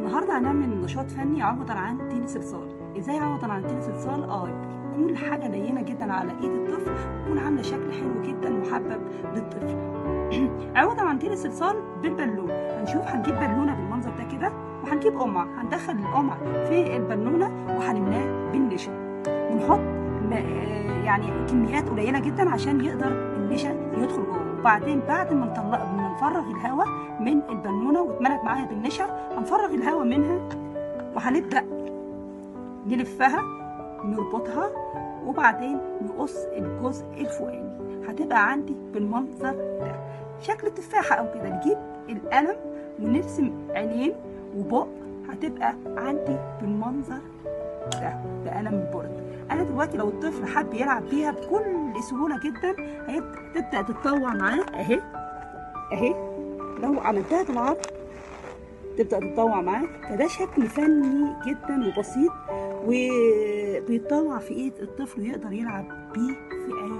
النهارده هنعمل نشاط فني عوضا عن تين صلصال ازاي عوضا عن تين صلصال اه يكون حاجه لينه جدا على ايد الطفل تكون عامله شكل حلو جدا محبب للطفل عوضا عن تين الصلصال بالبالون هنشوف هنجيب بالونه بالمنظر ده كده وهنجيب قمع هندخل القمع في البالونه وهنملاه بالنشا ونحط يعني كميات قليله جدا عشان يقدر النشا يدخل جوه وبعدين بعد ما نطلق نفرغ الهواء من البالونه واتملت معاها بالنشا هنفرغ الهواء منها وهنبدا نلفها نربطها وبعدين نقص الجزء الفوقاني هتبقى عندي بالمنظر ده شكل التفاحه او كده نجيب القلم ونرسم عينين وبق هتبقى عندي بالمنظر ده بقلم البورد انا دلوقتي لو الطفل حب يلعب بيها بكل سهوله جدا هتبدا تتطوع معاه اهي اهي لو عملتها بالعرض تبدا تتطوع معاه فده شكل فني جدا وبسيط وبيتطوع في ايد الطفل ويقدر يلعب بيه في اي